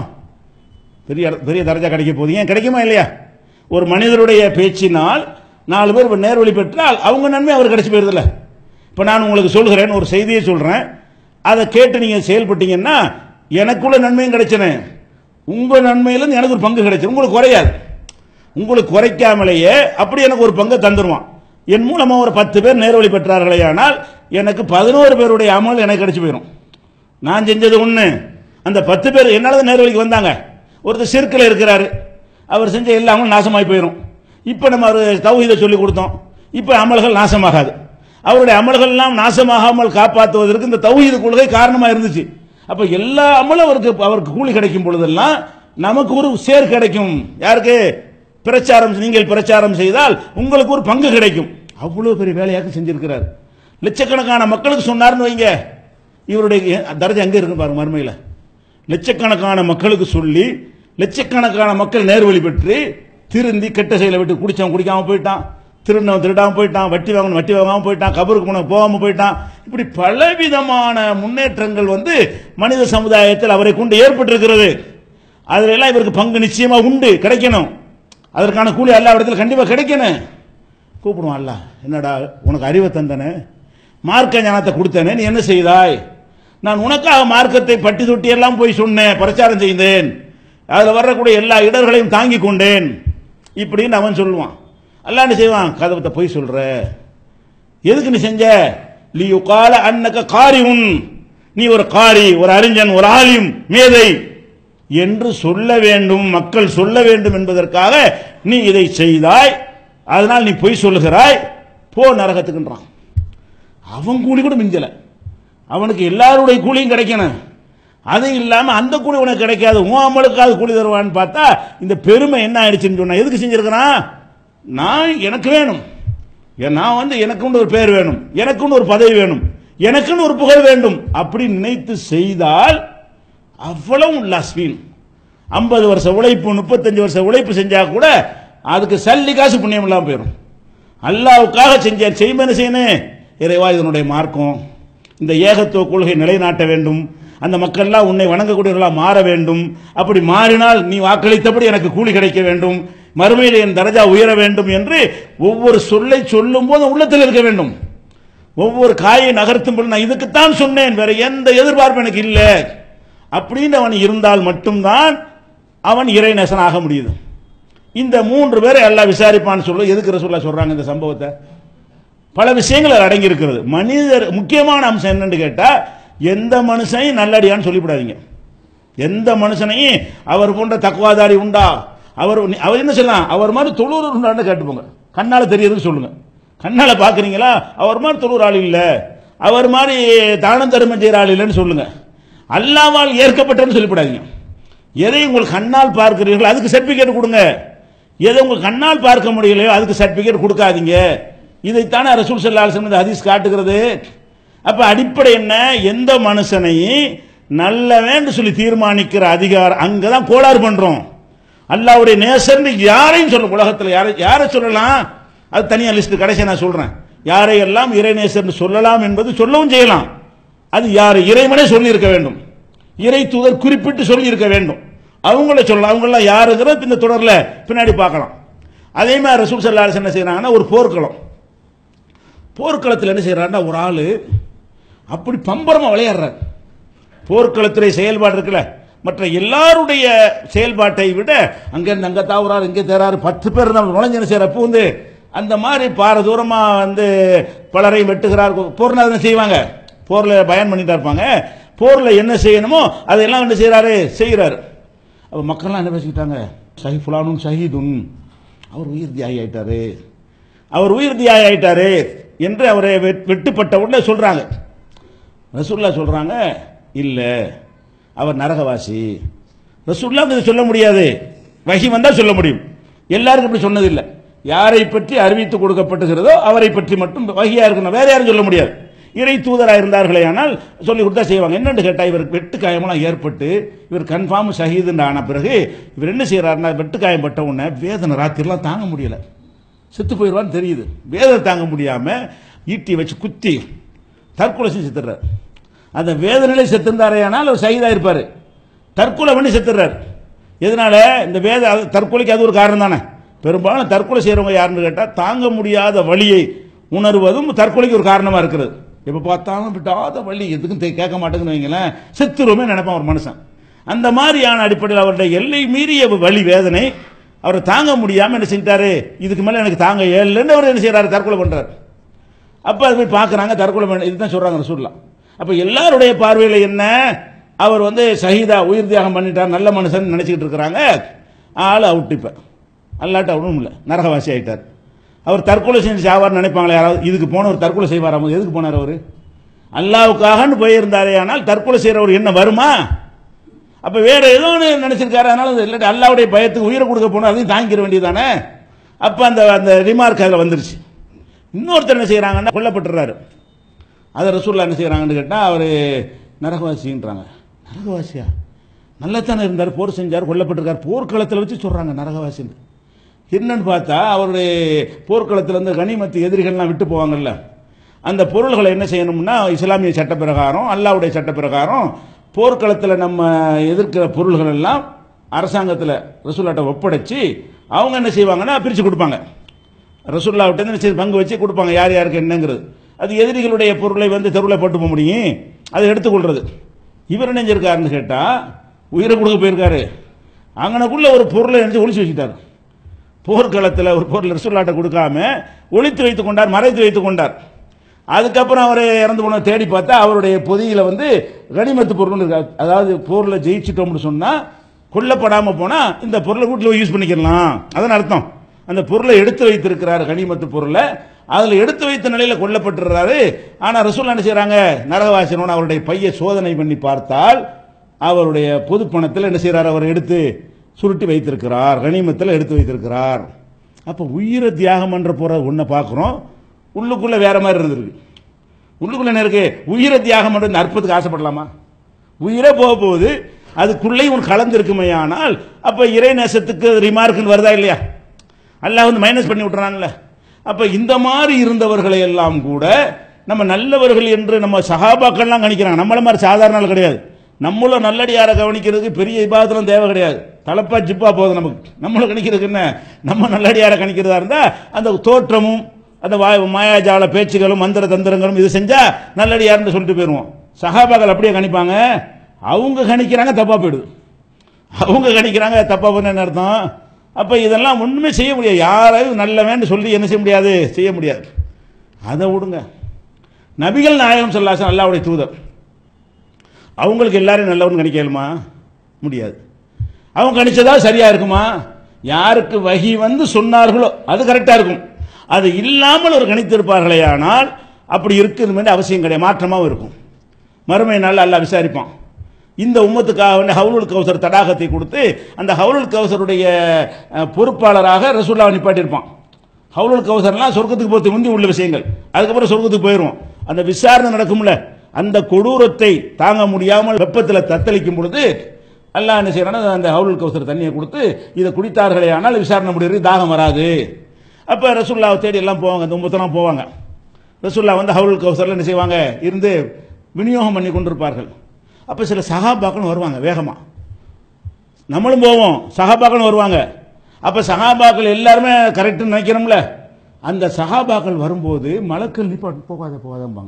S1: பெரிய பெரிய தரஜா கிடைக்க போகுது ஏன் கிடைக்குமா இல்லையா ஒரு மனிதருடைய பேச்சினால் நாலு பேர் இப்ப நேர்வழி பெற்றால் அவங்க நன்மை அவர் கிடைச்சி போயிருதுல்ல இப்ப நான் உங்களுக்கு சொல்கிறேன் ஒரு செய்தியை சொல்றேன் அதை கேட்டு நீங்க செயல்பட்டீங்கன்னா எனக்குள்ள நன்மையும் கிடைச்சனே உங்க நன்மையிலிருந்து எனக்கு ஒரு பங்கு கிடைச்சது உங்களுக்கு குறையாது உங்களுக்கு குறைக்காமலேயே அப்படி எனக்கு ஒரு பங்கு தந்துருவான் என் மூலமா ஒரு பத்து பேர் நேர்வழி பெற்றார்களே ஆனால் எனக்கு பதினோரு பேருடைய அமல் எனக்கு கிடைச்சு போயிடும் நான் செஞ்சது ஒண்ணு அந்த பத்து பேர் என்னால தான் நேர்வழிக்கு வந்தாங்க ஒருத்தர் சிற்கில் இருக்கிறாரு அவர் செஞ்ச எல்லா அமலும் நாசமாகி போயிடும் இப்போ நம்ம அவர் தௌஹீதை சொல்லி கொடுத்தோம் இப்போ அமல்கள் நாசமாகாது அவருடைய அமல்கள் எல்லாம் நாசமாகாமல் காப்பாற்றுவதற்கு இந்த தௌஹீது கொள்கை காரணமா இருந்துச்சு அப்ப எல்லா அமலும் அவருக்கு அவருக்கு கூலி கிடைக்கும் பொழுதெல்லாம் நமக்கு ஒரு சேர் கிடைக்கும் யாருக்கு பிரச்சாரம் நீங்கள் பிரச்சாரம் செய்தால் உங்களுக்கு ஒரு பங்கு கிடைக்கும் அவ்வளவு பெரிய வேலையாக செஞ்சிருக்கிறார் லட்சக்கணக்கான மக்களுக்கு சொன்னார்னு வைங்க இவருடைய தரஜா எங்க இருக்கு பாருங்க மறுமையில லட்சக்கணக்கான மக்களுக்கு சொல்லி லட்சக்கணக்கான மக்கள் நேர்வழி பெற்று திருந்தி கெட்ட செயலை விட்டு குடிச்சவன் குடிக்காம போயிட்டான் திருநவன் திருடாம போயிட்டான் வட்டி வாங்கணும் வட்டி வாங்காம போயிட்டான் கபருக்கு போன போகாம போயிட்டான் இப்படி பலவிதமான முன்னேற்றங்கள் வந்து மனித சமுதாயத்தில் அவரை கொண்டு ஏற்பட்டிருக்கிறது அதுல எல்லாம் இவருக்கு பங்கு நிச்சயமா உண்டு கிடைக்கணும் அதற்கான கூலி எல்லா இடத்துல கண்டிப்பா கிடைக்கணும் கூப்பிடுவான் அல்ல என்னடா உனக்கு அறிவை தந்தனே மார்க்க ஞானத்தை கொடுத்தனே நீ என்ன செய்தாய் நான் உனக்காக மார்க்கத்தை பட்டி தொட்டி எல்லாம் போய் சொன்னேன் பிரச்சாரம் செய்தேன் அதில் வரக்கூடிய எல்லா இடர்களையும் தாங்கி கொண்டேன் இப்படின்னு அவன் சொல்லுவான் அல்லாஹ் என்ன செய்வான் கதவத்தை போய் சொல்ற எதுக்கு நீ செஞ்ச லி யுகால அன்னக காரியுன் நீ ஒரு காரி ஒரு அறிஞன் ஒரு ஆலிம் மேதை என்று சொல்ல வேண்டும் மக்கள் சொல்ல வேண்டும் என்பதற்காக நீ இதை செய்தாய் அதனால் நீ பொய் சொல்லுகிறாய் போ நரகத்துக்குன்றான் அவன் கூலி கூட மிஞ்சல அவனுக்கு எல்லாருடைய கூலியும் கிடைக்கணும் அது இல்லாம அந்த கூலி உனக்கு கிடைக்காது உன் அமலுக்காவது கூலி தருவான்னு பார்த்தா இந்த பெருமை என்ன ஆயிடுச்சுன்னு சொன்னா எதுக்கு செஞ்சிருக்கிறான் நான் எனக்கு வேணும் ஏன் நான் வந்து எனக்குன்னு ஒரு பேர் வேணும் எனக்குன்னு ஒரு பதவி வேணும் எனக்குன்னு ஒரு புகழ் வேண்டும் அப்படி நினைத்து செய்தால் அவ்வளவு லஸ்வீன் ஐம்பது வருஷ உழைப்பு முப்பத்தஞ்சு வருஷ உழைப்பு செஞ்சா கூட அதுக்கு சல்லி காசு புண்ணியம் இல்லாமல் போயிடும் அல்லாவுக்காக செஞ்சேன் செய்மனு செய்யணும் இறைவா இதனுடைய மார்க்கம் இந்த ஏகத்துவ கொள்கை நிலைநாட்ட வேண்டும் அந்த மக்கள்லாம் உன்னை வணங்கக்கூடியவர்களாக மாற வேண்டும் அப்படி மாறினால் நீ வாக்களித்தபடி எனக்கு கூலி கிடைக்க வேண்டும் மறுமையில் என் தரஜா உயர வேண்டும் என்று ஒவ்வொரு சொல்லை சொல்லும் போது உள்ளத்தில் இருக்க வேண்டும் ஒவ்வொரு காயை நகர்த்தும் போது நான் இதுக்குத்தான் சொன்னேன் வேற எந்த எதிர்பார்ப்பும் எனக்கு இல்லை அப்படின்னு அவன் இருந்தால் மட்டும்தான் அவன் இறைநேசன் ஆக முடியுது இந்த மூன்று பேரை எல்லாம் விசாரிப்பான்னு சொல்ல எதுக்கு ரசூல்லா சொல்றாங்க இந்த சம்பவத்தை பல விஷயங்கள் அதில் அடங்கி இருக்கிறது மனிதர் முக்கியமான அம்சம் என்னன்னு கேட்டா எந்த மனுஷனையும் நல்லடியான்னு சொல்லிவிடாதீங்க எந்த மனுஷனையும் அவர் போன்ற தக்குவாதாரி உண்டா அவர் அவர் என்ன சொல்லலாம் அவர் மாதிரி தொழுவர் உண்டான்னு கேட்டுப்போங்க கண்ணால தெரியறதுக்கு சொல்லுங்க கண்ணால பாக்குறீங்களா அவர் மாதிரி தொழுவர் ஆள் இல்ல அவர் மாதிரி தானம் தருமம் செய்கிற ஆள் இல்லைன்னு சொல்லுங்க அல்லாவால் ஏற்கப்பட்டன்னு சொல்லிவிடாதீங்க எதை உங்கள் கண்ணால் பார்க்கிறீர்களோ அதுக்கு சர்டிபிகேட் கொடுங்க எதை உங்கள் கண்ணால் பார்க்க முடியலையோ அதுக்கு சர்டிபிகேட் கொடுக்காதீங்க இதைத்தானே ரசூல் சல்லா அலிஸ்லாம் இந்த ஹதீஸ் காட்டுகிறது அப்ப அடிப்படை என்ன எந்த மனுஷனையும் நல்லவேன்னு சொல்லி தீர்மானிக்கிற அதிகாரம் அங்கதான் கோளாறு பண்றோம் அல்லாவுடைய நேசர்னு யாரையும் சொல்ல உலகத்தில் யாரை யாரை சொல்லலாம் அது தனியா லிஸ்ட் கடைசி நான் சொல்றேன் யாரை எல்லாம் இறை நேசர்னு சொல்லலாம் என்பது சொல்லவும் செய்யலாம் அது யார் இறைவனே சொல்லி இருக்க வேண்டும் இறை தூதர் குறிப்பிட்டு சொல்லி இருக்க வேண்டும் அவங்கள சொல்லலாம் அவங்களாம் யாருங்கிறத இந்த தொடர்ல பின்னாடி பார்க்கலாம் அதே மாதிரி ரசூல் சல்லா அலிஸ் என்ன செய்யறாங்கன்னா ஒரு போர்க்களம் போர்க்களத்தில் என்ன செய்யறாருன்னா ஒரு ஆளு அப்படி பம்பரமா விளையாடுறார் போர்க்களத்துறை செயல்பாடு இருக்குல்ல மற்ற எல்லாருடைய செயல்பாட்டை விட அங்க இருந்து அங்க தாவுறாரு இங்க தேறாரு பத்து பேர் நம்ம நுழைஞ்சு என்ன செய்யற வந்து அந்த மாதிரி பார தூரமா வந்து பலரை வெட்டுகிறார் போர்னா என்ன செய்வாங்க போர்ல பயன் பண்ணிட்டு இருப்பாங்க போர்ல என்ன செய்யணுமோ அதையெல்லாம் என்ன செய்யறாரு செய்கிறாரு அப்ப மக்கள்லாம் என்ன பேசிக்கிட்டாங்க சஹி ஃபுலானும் ஷஹீதுன் அவர் உயிர் தியாகி ஆயிட்டாரு அவர் உயிர் தியாகி ஆயிட்டாரு என்று அவரை வெட்- வெட்டுப்பட்ட உடனே சொல்றாங்க ரசூல்லா சொல்றாங்க இல்ல அவர் நரகவாசி ரசூல்லா இதை சொல்ல முடியாது வகி வந்தா சொல்ல முடியும் எல்லாருக்கும் இப்படி சொன்னது இல்ல யாரை பற்றி அறிவித்து கொடுக்கப்பட்டுகிறதோ அவரை பற்றி மட்டும் வகியா இருக்கணும் வேற யாரும் சொல்ல முடியாது இறை தூதராக இருந்தார்களே ஆனால் சொல்லி கொடுத்தா செய்வாங்க என்னன்னு கேட்டா இவருக்கு வெட்டு காயமெல்லாம் ஏற்பட்டு இவர் கன்ஃபார்ம் ஷஹீதுன்னு ஆன பிறகு இவர் என்ன செய்யறாருன்னா வெட்டு காயம் பட்ட உடனே வேதனை ராத்திரிலாம் தாங்க முடியல செத்து போயிடுவான்னு தெரியுது வேதனை தாங்க முடியாம ஈட்டி வச்சு குத்தி தற்கொலை செஞ்சு செத்துறாரு அந்த வேதனையில செத்திருந்தாரே ஆனால் அவர் சகிதா இருப்பாரு தற்கொலை பண்ணி செத்துறாரு எதனால இந்த வேத அது- தற்கொலைக்கு அது ஒரு காரணம் தானே பெரும்பாலும் தற்கொலை செய்யறவங்க யாருன்னு கேட்டா தாங்க முடியாத வலியை உணர்வதும் தற்கொலைக்கு ஒரு காரணமா இருக்கிறது எப்ப பார்த்தாலும் விட்டாத வலி எதுக்கும் தே- கேட்க மாட்டேங்குன்னு வைங்களேன் செத்துருமே நினைப்பான் ஒரு மனுஷன் அந்த மாதிரியான அடிப்படையில் அவருடைய எல்லை மீறிய வலி வேதனை அவரை தாங்க முடியாம என்ன செஞ்சிட்டாரு இதுக்கு மேல எனக்கு தாங்க ஏழுன்னு அவர் என்ன செய்யறாரு தற்கொலை பண்றாரு அப்ப அது போய் பார்க்கறாங்க தற்கொலை பண்ண இதுதான் சொல்றாங்க ரசூல்லா அப்ப எல்லாருடைய பார்வையில என்ன அவர் வந்து ஷஹீதா உயிர் தியாகம் பண்ணிட்டார் நல்ல மனுஷன் நினைச்சிட்டு இருக்கிறாங்க ஆள் அவுட் இப்ப அல்லாட்ட அவனும் இல்லை நரகவாசி ஆயிட்டார் அவர் தற்கொலை செஞ்சு சாவார்னு நினைப்பாங்களே யாராவது இதுக்கு போனவர் தற்கொலை செய்வாராமோ எதுக்கு போனார் அவர் அல்லாவுக்காகன்னு போயிருந்தாரே ஆனால் தற்கொலை செய்யறவர் என்ன வருமா அப்ப வேற ஏதோ ஒன்று நினைச்சிருக்காரு அதனால அது இல்லாட்டி அல்லாவுடைய பயத்துக்கு உயிரை கொடுக்க போனா அதையும் தாங்கிக்கிற வேண்டியதானே அப்ப அந்த அந்த ரிமார்க் அதில் வந்துருச்சு இன்னொருத்தர் என்ன செய்யறாங்கன்னா கொல்லப்பட்டுறாரு அதை ரசூல்லா என்ன செய்யறாங்கன்னு கேட்டா அவர் நரகவாசின்றாங்க நரகவாசியா நல்லத்தானே இருந்தார் போர் செஞ்சார் கொல்லப்பட்டிருக்கார் போர்க்களத்தில் வச்சு சொல்றாங்க நரகவாசின்னு என்னன்னு பார்த்தா அவருடைய போர்க்களத்தில் இருந்து கனிமத்து எதிரிகள்லாம் விட்டு போவாங்கல்ல அந்த பொருள்களை என்ன செய்யணும்னா இஸ்லாமிய சட்ட பிரகாரம் அல்லாவுடைய சட்ட பிரகாரம் போர்க்களத்தில் நம்ம எதிர்க்கிற பொருள்கள் எல்லாம் அரசாங்கத்தில் ரசூல்லாட்ட ஒப்படைச்சு அவங்க என்ன செய்வாங்கன்னா பிரித்து கொடுப்பாங்க ரசூல்லாவிட்ட இருந்து சரி பங்கு வச்சு கொடுப்பாங்க யார் யாருக்கு என்னங்கிறது அது எதிரிகளுடைய பொருளை வந்து தெருவில் போட்டு போக முடியும் அதை எடுத்துக்கொள்றது இவர் என்ன செஞ்சிருக்காருன்னு கேட்டா உயிரை கொடுக்க போயிருக்காரு அங்கனக்குள்ள ஒரு பொருளை நினைச்சு ஒளிச்சு வச்சுட்டார் போர்க்களத்தில் ஒரு பொருள் ரசூல்லாட்ட கொடுக்காம ஒளித்து வைத்துக் கொண்டார் மறைத்து வைத்துக் கொண்டார் அதுக்கப்புறம் அவர் இறந்து போன தேடி பார்த்தா அவருடைய பொதியில வந்து கனிமத்து பொருள் இருக்கு அதாவது போர்ல ஜெயிச்சிட்டோம்னு சொன்னா கொல்லப்படாம போனா இந்த பொருளை வீட்டில் யூஸ் பண்ணிக்கலாம் அதான் அர்த்தம் அந்த பொருளை எடுத்து வைத்திருக்கிறார் கனிமத்து பொருளை அதுல எடுத்து வைத்த நிலையில கொல்லப்பட்டிருக்கிறாரு ஆனா ரசூல் என்ன செய்றாங்க நரகவாசனோட அவருடைய பைய சோதனை பண்ணி பார்த்தால் அவருடைய பொது பணத்தில் என்ன செய்றார் அவர் எடுத்து சுருட்டி வைத்திருக்கிறார் கனிமத்தில் எடுத்து வைத்திருக்கிறார் அப்ப உயிரை தியாகம் பண்ற போற ஒன்றை பார்க்கிறோம் உள்ளுக்குள்ள வேற மாதிரி இருந்திருக்கு உள்ளுக்குள்ள என்ன இருக்கு உயிரை தியாகம் பண்றது அற்புதத்துக்கு ஆசைப்படலாமா உயிரே போக போகுது அதுக்குள்ளேயும் ஒரு கலந்து இருக்குமே ஆனால் அப்ப இறை நேசத்துக்கு ரிமார்க்குன்னு வருதா இல்லையா அல்லாஹ் வந்து மைனஸ் பண்ணி விட்டுறான்ல அப்ப இந்த மாதிரி இருந்தவர்களை எல்லாம் கூட நம்ம நல்லவர்கள் என்று நம்ம சகாபாக்கள்லாம் கணிக்கிறாங்க நம்மள மாதிரி சாதாரண ஆள் கிடையாது நம்மளும் நல்லடியாரை கவனிக்கிறதுக்கு பெரிய விவாதத்திலும் தேவை கிடையாது தலப்பா ஜிப்பா போதும் நமக்கு நம்மளை கணிக்கிறதுக்கு என்ன நம்ம நல்லடியாரை கணிக்கிறதா இருந்தா அந்த தோற்றமும் அந்த வாய் மாயாஜால பேச்சுகளும் மந்திர தந்திரங்களும் இது செஞ்சா நல்லடியார்னு சொல்லிட்டு போயிடுவோம் சகாபாக்கள் அப்படியே கணிப்பாங்க அவங்க கணிக்கிறாங்க தப்பா போயிடுது அவங்க கணிக்கிறாங்க தப்பா பண்ண என்ன அர்த்தம் அப்ப இதெல்லாம் ஒண்ணுமே செய்ய முடியாது யாராவது நல்லவன்னு சொல்லி என்ன செய்ய முடியாது செய்ய முடியாது அதை விடுங்க நபிகள் நாயகம் சொல்லாசன் அல்லாவுடைய தூதர் அவங்களுக்கு எல்லாரும் நல்லவன் கணிக்கலுமா முடியாது அவங்க கணிச்சதா சரியா இருக்குமா யாருக்கு வகி வந்து சொன்னார்களோ அது கரெக்டா இருக்கும் அது இல்லாமல் ஒரு கணித்திருப்பார்களே ஆனால் அப்படி இருக்குது வேண்டிய அவசியம் கிடையாது மாற்றமாகவும் இருக்கும் மறுமை நாள் அல்லாஹ் விசாரிப்பான் இந்த உம்மத்துக்காக வேண்டிய ஹவுலுல் கௌசர் தடாகத்தை கொடுத்து அந்த ஹவுலுல் கௌசருடைய அஹ், பொறுப்பாளராக ரசூல்லாவை நிப்பாட்டியிருப்பான் ஹவுலுல் கௌசர்லாம் சொர்க்கத்துக்கு போகிறது முந்தி உள்ள விஷயங்கள் அதுக்கப்புறம் சொர்க்கத்துக்கு போயிடும் அந்த விசாரணை நடக்கும்ல அந்த கொடூரத்தை தாங்க முடியாமல் வெப்பத்தில் தத்தளிக்கும் பொழுது அல்லாஹ் என்ன செய்யறானா அந்த ஹவுலுல் கௌசர் தண்ணியை கொடுத்து இதை குடித்தார்களே ஆனால் விசாரணை முடிகிறது தாகம் வராது அப்போ ரசூல்லாவை தேடி எல்லாம் போவாங்க அந்த உம்மத்தெல்லாம் போவாங்க ரசூல்லா வந்து ஹவுலுல் கௌசர்ல என்ன செய்வாங்க இருந்து விநியோகம் பண்ணி கொண்டிருப்பார்கள் அப்போ சில சகாபாக்கள் வருவாங்க வேகமா நம்மளும் போவோம் சகாபாக்கள் வருவாங்க அப்ப சகாபாக்கள் எல்லாருமே கரெக்ட்னு நினைக்கிறோம்ல அந்த சகாபாக்கள் வரும்போது மலக்கள் நிப்பாட்டு போகாத போகாதம்பாங்க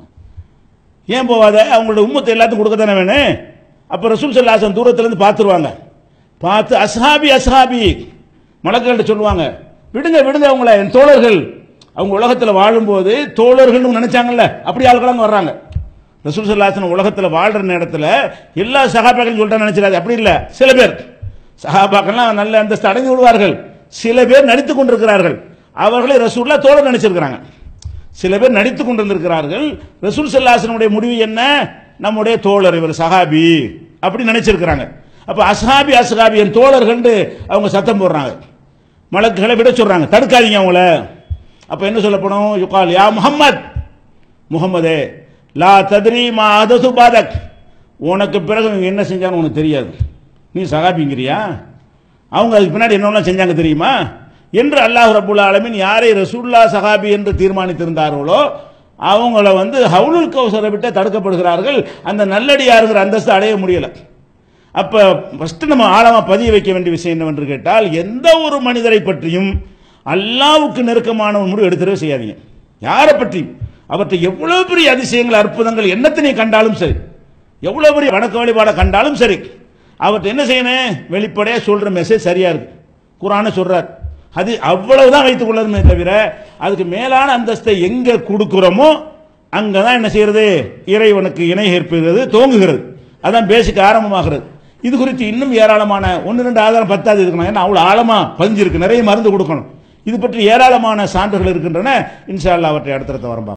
S1: ஏன் போகாத அவங்களோட உம்மத்தை எல்லாத்துக்கும் கொடுக்க தானே வேணும் அப்ப ரசூல் சல்லாசன் தூரத்துல இருந்து பார்த்துருவாங்க பார்த்து அஸ்ஹாபி அஸ்ஹாபி மலக்கள்கிட்ட சொல்லுவாங்க விடுங்க விடுங்க அவங்கள என் தோழர்கள் அவங்க உலகத்துல வாழும்போது தோழர்கள்னு நினைச்சாங்கல்ல அப்படி ஆட்களாங்க வர்றாங்க ரசூல் சல்லாசன் உலகத்துல வாழ்ற நேரத்துல எல்லா சகாபாக்களும் சொல்லிட்டா நினைச்சிடாது அப்படி இல்ல சில பேர் சகாபாக்கள்லாம் நல்ல அந்தஸ்து அடைந்து விடுவார்கள் சில பேர் நடித்துக் கொண்டிருக்கிறார்கள் அவர்களை ரசூல்லா தோழர் நினைச்சிருக்கிறாங்க சில பேர் நடித்துக் கொண்டிருந்திருக்கிறார்கள் ரசூல் சல்லாசனுடைய முடிவு என்ன நம்முடைய தோழர் இவர் சஹாபி அப்படி நினைச்சிருக்கிறாங்க அப்ப அஸ்ஹாபி அஸ்ஹாபி என் தோழர்கள் அவங்க சத்தம் போடுறாங்க மலக்குகளை விட சொல்றாங்க தடுக்காதீங்க அவங்கள அப்ப என்ன சொல்லப்படும் யுகால் யா முஹம்மத் முகமதே லா தத்ரி மா அதசு பாதக் உனக்கு பிறகு இவங்க என்ன செஞ்சான்னு உனக்கு தெரியாது நீ சகாபிங்கிறியா அவங்க அதுக்கு பின்னாடி என்னெல்லாம் செஞ்சாங்க தெரியுமா என்று அல்லாஹ் ரபுல் ஆலமின் யாரை ரசூல்லா சஹாபி என்று தீர்மானித்திருந்தார்களோ அவங்கள வந்து ஹவுலுல் கௌசரை விட்டு தடுக்கப்படுகிறார்கள் அந்த நல்லடியாருங்கிற அந்தஸ்து அடைய முடியல அப்ப ஃபர்ஸ்ட் நம்ம ஆழமா பதிய வைக்க வேண்டிய விஷயம் என்னவென்று கேட்டால் எந்த ஒரு மனிதரை பற்றியும் அல்லாவுக்கு நெருக்கமான ஒரு முடிவு எடுத்துடவே செய்யாதீங்க யாரை பற்றியும் அவற்றை எவ்வளவு பெரிய அதிசயங்கள் அற்புதங்கள் என்னத்தை நீ கண்டாலும் சரி எவ்வளவு பெரிய வணக்க வழிபாட கண்டாலும் சரி அவற்றை என்ன செய்யணும் வெளிப்படையா சொல்ற மெசேஜ் சரியா இருக்கு குரான சொல்றார் அது அவ்வளவுதான் வைத்துக் கொள்ளணுமே தவிர அதுக்கு மேலான அந்தஸ்தை எங்க கொடுக்கிறோமோ அங்கதான் என்ன செய்யறது இறைவனுக்கு இணை ஏற்படுகிறது துவங்குகிறது அதான் பேசிக் ஆரம்பமாகிறது இது குறித்து இன்னும் ஏராளமான ஒன்று ரெண்டு ஆதாரம் பத்தாது இருக்கணும் ஏன்னா அவ்வளவு ஆழமா பதிஞ்சிருக்கு நிறைய மருந்து கொடுக்கணும் இது பற்றி ஏராளமான சான்றுகள் இருக்கின்றன இன்ஷா அல்லாஹ் அவற்றை அடுத்தடுத்த வரம்பா